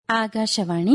ആകാശവാണി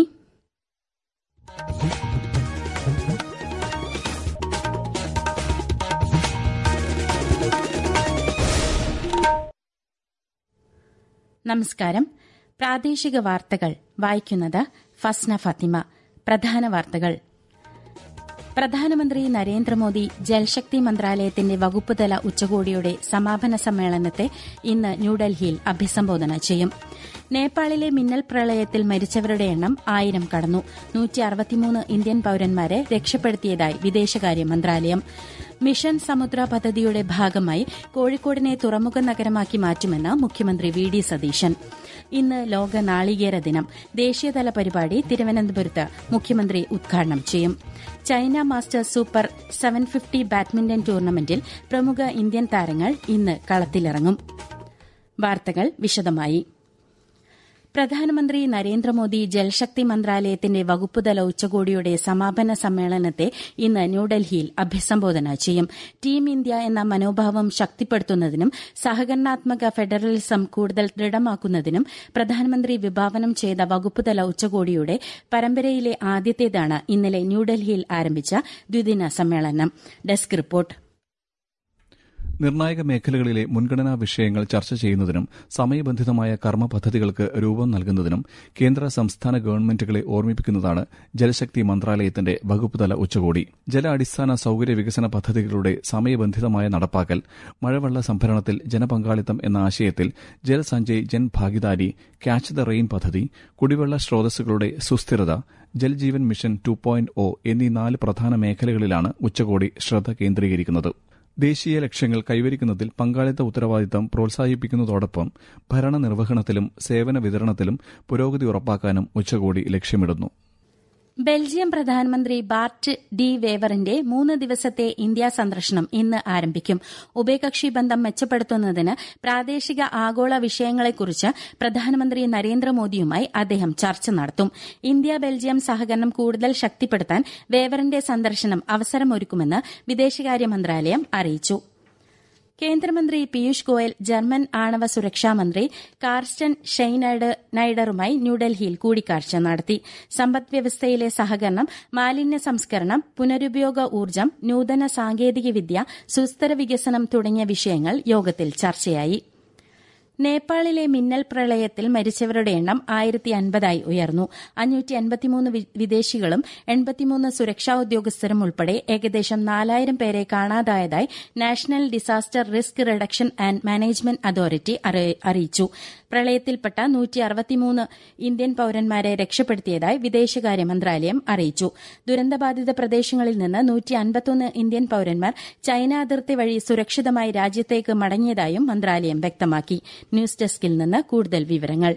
നമസ്കാരം പ്രാദേശിക വാർത്തകൾ വായിക്കുന്നത് ഫസ്ന ഫാത്തിമ പ്രധാന വാർത്തകൾ പ്രധാനമന്ത്രി നരേന്ദ്രമോദി ജൽശക്തി മന്ത്രാലയത്തിന്റെ വകുപ്പുതല ഉച്ചകോടിയുടെ സമാപന സമ്മേളനത്തെ ഇന്ന് ന്യൂഡൽഹിയിൽ അഭിസംബോധന ചെയ്യും നേപ്പാളിലെ മിന്നൽ പ്രളയത്തിൽ മരിച്ചവരുടെ എണ്ണം ആയിരം കടന്നു ഇന്ത്യൻ പൌരന്മാരെ രക്ഷപ്പെടുത്തിയതായി വിദേശകാര്യ മന്ത്രാലയം മിഷൻ സമുദ്ര പദ്ധതിയുടെ ഭാഗമായി കോഴിക്കോടിനെ തുറമുഖ നഗരമാക്കി മാറ്റുമെന്ന് മുഖ്യമന്ത്രി വി ഡി സതീശൻ ഇന്ന് ലോക നാളികേര ദിനം ദേശീയതല പരിപാടി തിരുവനന്തപുരത്ത് മുഖ്യമന്ത്രി ഉദ്ഘാടനം ചെയ്യും China Masters Super seven fifty badminton ടൂർണമെന്റിൽ പ്രമുഖ ഇന്ത്യൻ താരങ്ങൾ ഇന്ന് കളത്തിലിറങ്ങും വാർത്തകൾ വിശദമായി പ്രധാനമന്ത്രി നരേന്ദ്രമോദി ജൽശക്തി മന്ത്രാലയത്തിന്റെ വകുപ്പുതല ഉച്ചകോടിയുടെ സമാപന സമ്മേളനത്തെ ഇന്ന് ന്യൂഡൽഹിയിൽ അഭിസംബോധന ചെയ്യും ടീം ഇന്ത്യ എന്ന മനോഭാവം ശക്തിപ്പെടുത്തുന്നതിനും സഹകരണാത്മക ഫെഡറലിസം കൂടുതൽ ദൃഢമാക്കുന്നതിനും പ്രധാനമന്ത്രി വിഭാവനം ചെയ്ത വകുപ്പുതല ഉച്ചകോടിയുടെ പരമ്പരയിലെ ആദ്യത്തേതാണ് ഇന്നലെ ന്യൂഡൽഹിയിൽ ആരംഭിച്ച ദ്വിദിന സമ്മേളനം ഡെസ്ക് റിപ്പോർട്ട് നിർണായക മേഖലകളിലെ മുൻഗണനാ വിഷയങ്ങൾ ചർച്ച ചെയ്യുന്നതിനും സമയബന്ധിതമായ കർമ്മ പദ്ധതികൾക്ക് രൂപം നൽകുന്നതിനും കേന്ദ്ര സംസ്ഥാന ഗവൺമെന്റുകളെ ഓർമ്മിപ്പിക്കുന്നതാണ് ജലശക്തി മന്ത്രാലയത്തിന്റെ വകുപ്പുതല ഉച്ചകോടി ജല അടിസ്ഥാന സൌകര്യ വികസന പദ്ധതികളുടെ സമയബന്ധിതമായ നടപ്പാക്കൽ മഴവെള്ള സംഭരണത്തിൽ ജനപങ്കാളിത്തം എന്ന ആശയത്തിൽ Jal Sanchay Jan Bhagidari catch the rain പദ്ധതി കുടിവെള്ള സ്രോതസ്സുകളുടെ സുസ്ഥിരത Jal Jeevan mission two point O എന്നീ നാല് പ്രധാന മേഖലകളിലാണ് ഉച്ചകോടി ശ്രദ്ധ കേന്ദ്രീകരിക്കുന്നത് ദേശീയ ലക്ഷ്യങ്ങൾ കൈവരിക്കുന്നതിൽ പങ്കാളിത്ത ഉത്തരവാദിത്തം പ്രോത്സാഹിപ്പിക്കുന്നതോടൊപ്പം ഭരണനിർവഹണത്തിലും സേവന വിതരണത്തിലും പുരോഗതി ഉറപ്പാക്കാനും ഉച്ചകോടി ലക്ഷ്യമിടുന്നു ബെൽജിയം പ്രധാനമന്ത്രി ബാർട്ട് ഡി വേവറിന്റെ മൂന്ന് ദിവസത്തെ ഇന്ത്യ സന്ദർശനം ഇന്ന് ആരംഭിക്കും ഉഭയകക്ഷി ബന്ധം മെച്ചപ്പെടുത്തുന്നതിന് പ്രാദേശിക ആഗോള വിഷയങ്ങളെക്കുറിച്ച് പ്രധാനമന്ത്രി നരേന്ദ്രമോദിയുമായി അദ്ദേഹം ചർച്ച നടത്തും ഇന്ത്യ ബെൽജിയം സഹകരണം കൂടുതൽ ശക്തിപ്പെടുത്താൻ വേവറിന്റെ സന്ദർശനം അവസരമൊരുക്കുമെന്ന് വിദേശകാര്യ മന്ത്രാലയം അറിയിച്ചു കേന്ദ്രമന്ത്രി പീയൂഷ് ഗോയൽ ജർമ്മൻ ആണവ സുരക്ഷാ മന്ത്രി കാർസ്റ്റൻ ഷെയ്നൈഡറുമായി ന്യൂഡൽഹിയിൽ കൂടിക്കാഴ്ച നടത്തി സമ്പദ്വ്യവസ്ഥയിലെ സഹകരണം മാലിന്യ സംസ്കരണം പുനരുപയോഗ ഊർജ്ജം നൂതന സാങ്കേതികവിദ്യ സുസ്ഥിര വികസനം തുടങ്ങിയ വിഷയങ്ങൾ യോഗത്തിൽ ചർച്ചയായി നേപ്പാളിലെ മിന്നൽ പ്രളയത്തിൽ മരിച്ചവരുടെ എണ്ണം ആയിരത്തി അൻപതായി ഉയർന്നു അഞ്ഞൂറ്റി അൻപത്തിമൂന്ന് വിദേശികളും എൺപത്തിമൂന്ന് സുരക്ഷാ ഉദ്യോഗസ്ഥരും ഉൾപ്പെടെ ഏകദേശം നാലായിരം പേരെ കാണാതായതായി national disaster risk reduction and management authority അറിയിച്ചു പ്രളയത്തിൽപ്പെട്ട നൂറ്റി അറുപത്തിമൂന്ന് ഇന്ത്യൻ പൌരന്മാരെ രക്ഷപ്പെടുത്തിയതായി വിദേശകാര്യ മന്ത്രാലയം അറിയിച്ചു ദുരന്തബാധിത പ്രദേശങ്ങളിൽ നിന്ന് നൂറ്റി അൻപത്തൊന്ന് ഇന്ത്യൻ പൌരന്മാർ ചൈന അതിർത്തി വഴി സുരക്ഷിതമായി രാജ്യത്തേക്ക് മടങ്ങിയതായും മന്ത്രാലയം വ്യക്തമാക്കി ന്യൂസ് ഡെസ്കിൽ നിന്ന് കൂടുതൽ വിവരങ്ങൾ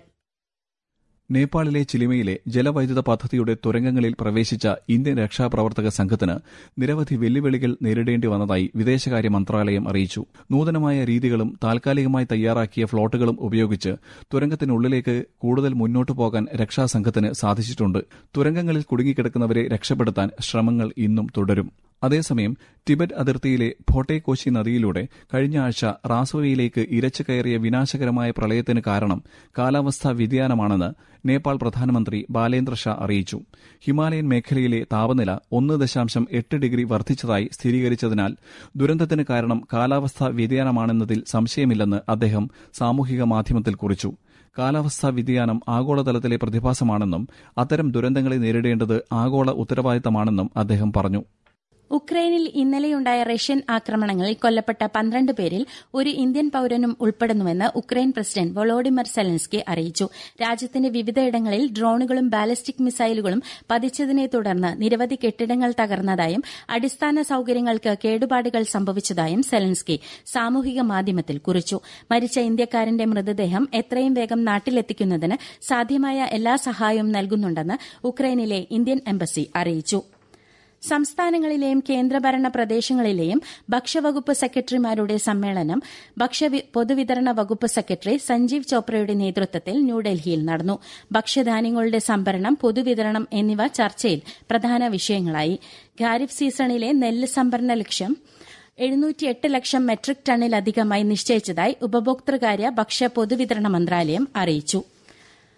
നേപ്പാളിലെ ചിലിമയിലെ ജലവൈദ്യുത പദ്ധതിയുടെ തുരങ്കങ്ങളിൽ പ്രവേശിച്ച ഇന്ത്യൻ രക്ഷാപ്രവർത്തക സംഘത്തിന് നിരവധി വെല്ലുവിളികൾ നേരിടേണ്ടി വന്നതായി വിദേശകാര്യ മന്ത്രാലയം അറിയിച്ചു നൂതനമായ രീതികളും താൽക്കാലികമായി തയ്യാറാക്കിയ ഫ്ളോട്ടുകളും ഉപയോഗിച്ച് തുരങ്കത്തിനുള്ളിലേക്ക് കൂടുതൽ മുന്നോട്ടു പോകാൻ രക്ഷാസംഘത്തിന് സാധിച്ചിട്ടുണ്ട് തുരങ്കങ്ങളിൽ കുടുങ്ങിക്കിടക്കുന്നവരെ രക്ഷപ്പെടുത്താൻ ശ്രമങ്ങൾ ഇന്നും തുടരും അതേസമയം ടിബറ്റ് അതിർത്തിയിലെ ഭോട്ടെകോശി നദിയിലൂടെ കഴിഞ്ഞ ആഴ്ച റാസോയിലേക്ക് ഇരച്ചു കയറിയ വിനാശകരമായ പ്രളയത്തിന് കാരണം കാലാവസ്ഥാ വ്യതിയാനമാണെന്ന് നേപ്പാൾ പ്രധാനമന്ത്രി ബാലേന്ദ്ര ഷാ അറിയിച്ചു ഹിമാലയൻ മേഖലയിലെ താപനില ഒന്ന് ദശാംശം എട്ട് ഡിഗ്രി വർദ്ധിച്ചതായി സ്ഥിരീകരിച്ചതിനാൽ ദുരന്തത്തിന് കാരണം കാലാവസ്ഥാ വ്യതിയാനമാണെന്നതിൽ സംശയമില്ലെന്ന് അദ്ദേഹം സാമൂഹിക മാധ്യമത്തിൽ കുറിച്ചു കാലാവസ്ഥാ വ്യതിയാനം ആഗോളതലത്തിലെ പ്രതിഭാസമാണെന്നും അത്തരം ദുരന്തങ്ങളെ നേരിടേണ്ടത് ആഗോള ഉത്തരവാദിത്തമാണെന്നും അദ്ദേഹം പറഞ്ഞു ഉക്രൈനിൽ ഇന്നലെയുണ്ടായ റഷ്യൻ ആക്രമണങ്ങളിൽ കൊല്ലപ്പെട്ട പന്ത്രണ്ട് പേരിൽ ഒരു ഇന്ത്യൻ പൌരനും ഉൾപ്പെടുന്നുവെന്ന് ഉക്രൈൻ പ്രസിഡന്റ് വൊളോഡിമർ സെലൻസ്കി അറിയിച്ചു രാജ്യത്തിന്റെ വിവിധയിടങ്ങളിൽ ഡ്രോണുകളും ബാലിസ്റ്റിക് മിസൈലുകളും പതിച്ചതിനെ തുടർന്ന് നിരവധി കെട്ടിടങ്ങൾ തകർന്നതായും അടിസ്ഥാന സൌകര്യങ്ങൾക്ക് കേടുപാടുകൾ സംഭവിച്ചതായും സെലൻസ്കി സാമൂഹിക മാധ്യമത്തിൽ കുറിച്ചു മരിച്ച ഇന്ത്യക്കാരന്റെ മൃതദേഹം എത്രയും വേഗം നാട്ടിലെത്തിക്കുന്നതിന് സാധ്യമായ എല്ലാ സഹായവും നൽകുന്നുണ്ടെന്ന് ഉക്രൈനിലെ ഇന്ത്യൻ എംബസി അറിയിച്ചു സംസ്ഥാനങ്ങളിലെയും കേന്ദ്രഭരണ പ്രദേശങ്ങളിലെയും ഭക്ഷ്യവകുപ്പ് സെക്രട്ടറിമാരുടെ സമ്മേളനം ഭക്ഷ്യ പൊതുവിതരണ വകുപ്പ് സെക്രട്ടറി സഞ്ജീവ് ചോപ്രയുടെ നേതൃത്വത്തിൽ ന്യൂഡൽഹിയിൽ നടന്നു ഭക്ഷ്യധാന്യങ്ങളുടെ സംഭരണം പൊതുവിതരണം എന്നിവ ചർച്ചയിൽ പ്രധാന വിഷയങ്ങളായി ഖാരിഫ് സീസണിലെ നെല്ല് സംഭരണ ലക്ഷ്യം എഴുന്നൂറ്റിയെട്ട് ലക്ഷം മെട്രിക് ടണ്ണിലധികമായി നിശ്ചയിച്ചതായി ഉപഭോക്തൃകാര്യ ഭക്ഷ്യ പൊതുവിതരണ മന്ത്രാലയം അറിയിച്ചു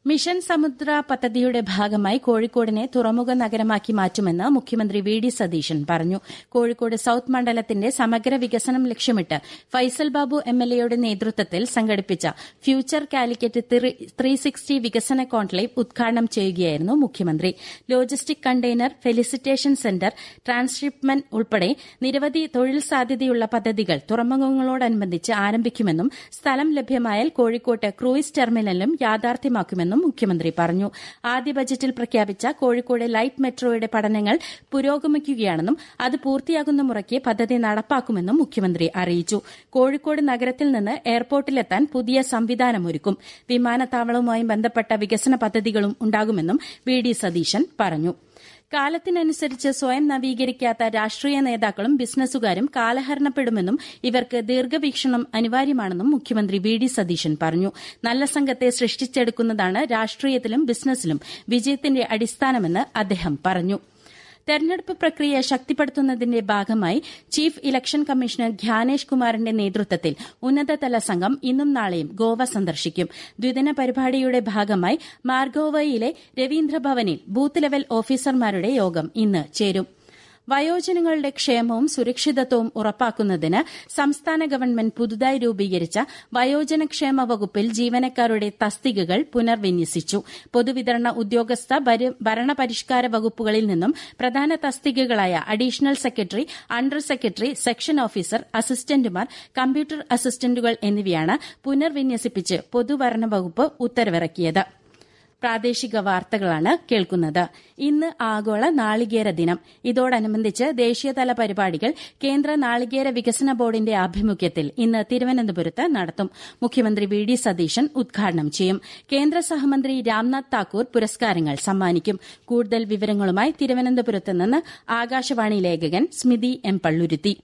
മിഷൻ സമുദ്ര പദ്ധതിയുടെ ഭാഗമായി കോഴിക്കോടിനെ തുറമുഖ നഗരമാക്കി മാറ്റുമെന്ന് മുഖ്യമന്ത്രി വി ഡി സതീശൻ പറഞ്ഞു കോഴിക്കോട് സൌത്ത് മണ്ഡലത്തിന്റെ സമഗ്ര വികസനം ലക്ഷ്യമിട്ട് ഫൈസൽ ബാബു എം എൽ എയുടെ നേതൃത്വത്തിൽ സംഘടിപ്പിച്ച ഫ്യൂച്ചർ കാലിക്കറ്റ് ത്രീ സിക്സ്റ്റി വികസന കോൺക്ലേവ് ഉദ്ഘാടനം ചെയ്യുകയായിരുന്നു മുഖ്യമന്ത്രി logistic container felicitation centre transshipment ഉൾപ്പെടെ നിരവധി തൊഴിൽ സാധ്യതയുള്ള പദ്ധതികൾ തുറമുഖങ്ങളോടനുബന്ധിച്ച് ആരംഭിക്കുമെന്നും സ്ഥലം ലഭ്യമായാൽ കോഴിക്കോട്ട് ക്രൂയിസ് ടെർമിനലും യാഥാർത്ഥ്യമാക്കുമെന്നും മുഖ്യമന്ത്രി പറഞ്ഞു ആദ്യ ബജറ്റിൽ പ്രഖ്യാപിച്ച കോഴിക്കോട് ലൈറ്റ് മെട്രോയുടെ പഠനങ്ങൾ പുരോഗമിക്കുകയാണെന്നും അത് പൂർത്തിയാകുന്ന മുറയ്ക്ക് പദ്ധതി നടപ്പാക്കുമെന്നും മുഖ്യമന്ത്രി അറിയിച്ചു കോഴിക്കോട് നഗരത്തിൽ നിന്ന് എയർപോർട്ടിലെത്താൻ പുതിയ സംവിധാനമൊരുക്കും വിമാനത്താവളവുമായി ബന്ധപ്പെട്ട വികസന പദ്ധതികളും ഉണ്ടാകുമെന്നും വി ഡി സതീശൻ പറഞ്ഞു കാലത്തിനനുസരിച്ച് സ്വയം നവീകരിക്കാത്ത രാഷ്ട്രീയ നേതാക്കളും ബിസിനസ്സുകാരും കാലഹരണപ്പെടുമെന്നും ഇവർക്ക് ദീർഘവീക്ഷണം അനിവാര്യമാണെന്നും മുഖ്യമന്ത്രി വി ഡി സതീശൻ പറഞ്ഞു നല്ല സംഘത്തെ സൃഷ്ടിച്ചെടുക്കുന്നതാണ് രാഷ്ട്രീയത്തിലും ബിസിനസ്സിലും വിജയത്തിന്റെ അടിസ്ഥാനമെന്ന് അദ്ദേഹം പറഞ്ഞു തെരഞ്ഞെടുപ്പ് പ്രക്രിയ ശക്തിപ്പെടുത്തുന്നതിന്റെ ഭാഗമായി ചീഫ് ഇലക്ഷൻ കമ്മീഷണർ ധ്യാനേഷ് കുമാറിന്റെ നേതൃത്വത്തിൽ ഉന്നതതല സംഘം ഇന്നും നാളെയും ഗോവ സന്ദർശിക്കും ദ്വിദിന പരിപാടിയുടെ ഭാഗമായി മാർഗോവയിലെ രവീന്ദ്രഭവനിൽ ബൂത്ത് ലെവൽ ഓഫീസർമാരുടെ യോഗം ഇന്ന് ചേരും വയോജനങ്ങളുടെ ക്ഷേമവും സുരക്ഷിതത്വവും ഉറപ്പാക്കുന്നതിന് സംസ്ഥാന ഗവൺമെന്റ് പുതുതായി രൂപീകരിച്ച വയോജനക്ഷേമ വകുപ്പിൽ ജീവനക്കാരുടെ തസ്തികകൾ പുനർവിന്യസിച്ചു പൊതുവിതരണ ഉദ്യോഗസ്ഥ ഭരണപരിഷ്കാര വകുപ്പുകളിൽ നിന്നും പ്രധാന തസ്തികകളായ additional secretary under secretary section officer അസിസ്റ്റന്റുമാർ കമ്പ്യൂട്ടർ അസിസ്റ്റന്റുകൾ എന്നിവയാണ് പുനർവിന്യസിപ്പിച്ച് പൊതുഭരണ വകുപ്പ് ഉത്തരവിറക്കിയത് പ്രാദേശിക വാർത്തകളാണ് കേൾക്കുന്നത് ഇന്ന് ആഗോള നാളികേര ദിനം ഇതോടനുബന്ധിച്ച് ദേശീയതല പരിപാടികൾ കേന്ദ്ര നാളികേര വികസന ബോർഡിന്റെ ആഭിമുഖ്യത്തിൽ ഇന്ന് തിരുവനന്തപുരത്ത് നടത്തും മുഖ്യമന്ത്രി വി ഡി സതീശൻ ഉദ്ഘാടനം ചെയ്യും കേന്ദ്ര സഹമന്ത്രി രാംനാഥ് താക്കൂർ പുരസ്കാരങ്ങൾ സമ്മാനിക്കും കൂടുതൽ വിവരങ്ങളുമായി തിരുവനന്തപുരത്ത് നിന്ന് ആകാശവാണി ലേഖകൻ സ്മിതി എം പള്ളുരുത്തി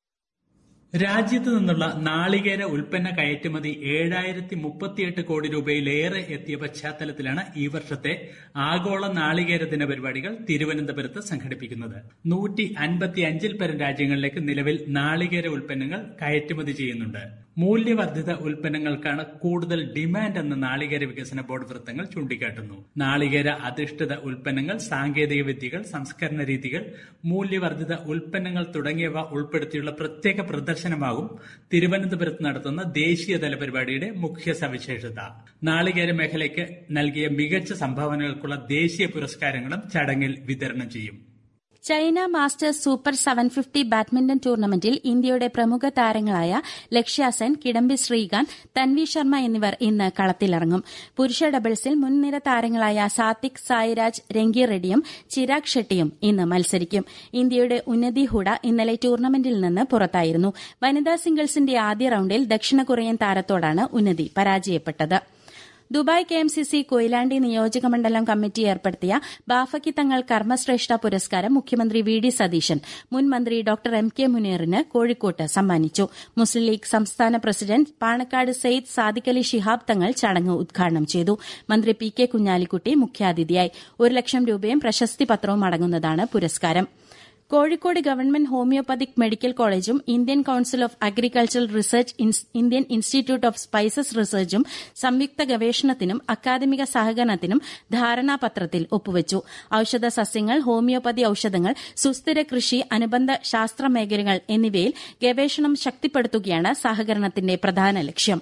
രാജ്യത്ത് നിന്നുള്ള നാളികേര ഉൽപ്പന്ന കയറ്റുമതി ഏഴായിരത്തി മുപ്പത്തിയെട്ട് കോടി രൂപയിലേറെ എത്തിയ പശ്ചാത്തലത്തിലാണ് ഈ വർഷത്തെ ആഗോള നാളികേര ദിന പരിപാടികൾ തിരുവനന്തപുരത്ത് സംഘടിപ്പിക്കുന്നത് നൂറ്റി അൻപത്തി അഞ്ചിൽ പരം രാജ്യങ്ങളിലേക്ക് നിലവിൽ നാളികേര ഉൽപ്പന്നങ്ങൾ കയറ്റുമതി ചെയ്യുന്നുണ്ട് മൂല്യവർദ്ധിത ഉൽപ്പന്നങ്ങൾക്കാണ് കൂടുതൽ ഡിമാൻഡ് എന്ന് നാളികേര വികസന ബോർഡ് വൃത്തങ്ങൾ ചൂണ്ടിക്കാട്ടുന്നു നാളികേര അധിഷ്ഠിത ഉൽപ്പന്നങ്ങൾ സാങ്കേതിക വിദ്യകൾ സംസ്കരണ രീതികൾ മൂല്യവർദ്ധിത ഉൽപ്പന്നങ്ങൾ തുടങ്ങിയവ ഉൾപ്പെടുത്തിയുള്ള പ്രത്യേക പ്രദർശനമാകും തിരുവനന്തപുരത്ത് നടത്തുന്ന ദേശീയതല പരിപാടിയുടെ മുഖ്യ സവിശേഷത നാളികേര മേഖലയ്ക്ക് നൽകിയ മികച്ച സംഭാവനകൾക്കുള്ള ദേശീയ പുരസ്കാരങ്ങളും ചടങ്ങിൽ വിതരണം ചെയ്യും China Masters Super seven fifty badminton ടൂർണമെന്റിൽ ഇന്ത്യയുടെ പ്രമുഖ താരങ്ങളായ ലക്ഷ്യ സെൻ കിഡംബി ശ്രീകാന്ത് തൻവി ശർമ്മ എന്നിവർ ഇന്ന് കളത്തിലിറങ്ങും പുരുഷ ഡബിൾസിൽ മുൻനിര താരങ്ങളായ സാത്വിക് സായിരാജ് രംഗി റെഡ്ഡിയും ചിരാഗ് ഷെട്ടിയും ഇന്ന് മത്സരിക്കും ഇന്ത്യയുടെ ഉന്നതി ഹുഡ ഇന്നലെ ടൂർണമെന്റിൽ നിന്ന് പുറത്തായിരുന്നു വനിതാ സിംഗിൾസിന്റെ ആദ്യ റൌണ്ടിൽ ദക്ഷിണ കൊറിയൻ താരത്തോടാണ് ഉന്നതി പരാജയപ്പെട്ടത് Dubai K M C C Koyilandy നിയോജക മണ്ഡലം കമ്മിറ്റി ഏർപ്പെടുത്തിയ ബാഫക്കി തങ്ങൾ കർമ്മശ്രേഷ്ഠ പുരസ്കാരം മുഖ്യമന്ത്രി വി ഡി സതീശൻ മുൻ മന്ത്രി ഡോക്ടർ എം കെ മുനീറിന് കോഴിക്കോട്ട് സമ്മാനിച്ചു മുസ്ലിം ലീഗ് സംസ്ഥാന പ്രസിഡന്റ് പാണക്കാട് സെയ്ദ് സാദിഖലി ശിഹാബ് തങ്ങൾ ചടങ്ങ് ഉദ്ഘാടനം ചെയ്തു മന്ത്രി പി കെ കുഞ്ഞാലിക്കുട്ടി മുഖ്യാതിഥിയായി ഒരു ലക്ഷം രൂപയും പ്രശസ്തി പത്രവും അടങ്ങുന്നതാണ് പുരസ്കാരം കോഴിക്കോട് ഗവൺമെന്റ് ഹോമിയോപ്പതിക് മെഡിക്കൽ കോളേജും Indian council of agricultural research Indian institute of spices റിസർച്ചും സംയുക്ത ഗവേഷണത്തിനും അക്കാദമിക സഹകരണത്തിനും ധാരണാപത്രത്തിൽ ഒപ്പുവച്ചു ഔഷധ സസ്യങ്ങൾ ഹോമിയോപ്പതി ഔഷധങ്ങൾ സുസ്ഥിര കൃഷി അനുബന്ധ ശാസ്ത്ര മേഖലകൾ എന്നിവയിൽ ഗവേഷണം ശക്തിപ്പെടുത്തുകയാണ് സഹകരണത്തിന്റെ പ്രധാന ലക്ഷ്യം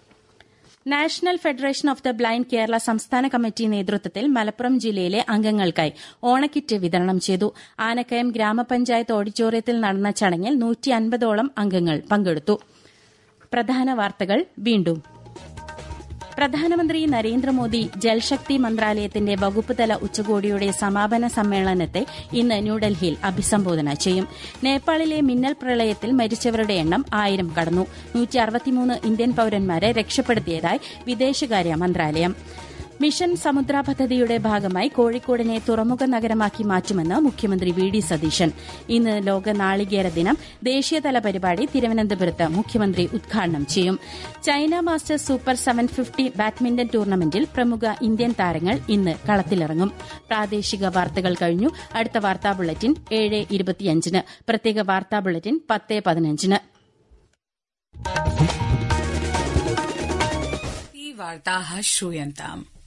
national federation of the blind Kerala സംസ്ഥാന കമ്മിറ്റി നേതൃത്വത്തിൽ മലപ്പുറം ജില്ലയിലെ അംഗങ്ങൾക്കായി ഓണക്കിറ്റ് വിതരണം ചെയ്തു ആനക്കയം ഗ്രാമപഞ്ചായത്ത് ഓഡിറ്റോറിയത്തിൽ നടന്ന ചടങ്ങിൽ നൂറ്റി അൻപതോളം അംഗങ്ങൾ പങ്കെടുത്തു പ്രധാന വാർത്തകൾ വീണ്ടും പ്രധാനമന്ത്രി നരേന്ദ്രമോദി ജൽശക്തി മന്ത്രാലയത്തിന്റെ വകുപ്പുതല ഉച്ചകോടിയുടെ സമാപന സമ്മേളനത്തെ ഇന്ന് ന്യൂഡൽഹിയിൽ അഭിസംബോധന ചെയ്യും നേപ്പാളിലെ മിന്നൽ പ്രളയത്തിൽ മരിച്ചവരുടെ എണ്ണം ആയിരം കടന്നു ഇന്ത്യൻ പൌരന്മാരെ രക്ഷപ്പെടുത്തിയതായി വിദേശകാര്യ മന്ത്രാലയം മിഷൻ സമുദ്ര പദ്ധതിയുടെ ഭാഗമായി കോഴിക്കോടിനെ തുറമുഖ നഗരമാക്കി മാറ്റുമെന്ന് മുഖ്യമന്ത്രി വി ഡി സതീശൻ ഇന്ന് ലോക നാളികേര ദിനം ദേശീയതല പരിപാടി തിരുവനന്തപുരത്ത് മുഖ്യമന്ത്രി ഉദ്ഘാടനം ചെയ്യും China Masters Super seven fifty badminton ടൂർണമെന്റിൽ പ്രമുഖ ഇന്ത്യൻ താരങ്ങൾ ഇന്ന് കളത്തിലിറങ്ങും പ്രാദേശിക വാർത്തകൾ കഴിഞ്ഞു അടുത്ത വാർത്താ ബുള്ളറ്റിൻ ഏഴ് ഇരുപത്തിയഞ്ചിന് പ്രത്യേക വാർത്താ ബുള്ളറ്റിൻ പത്ത് പതിനഞ്ചിന് वार्ताः श्रूयन्ताम्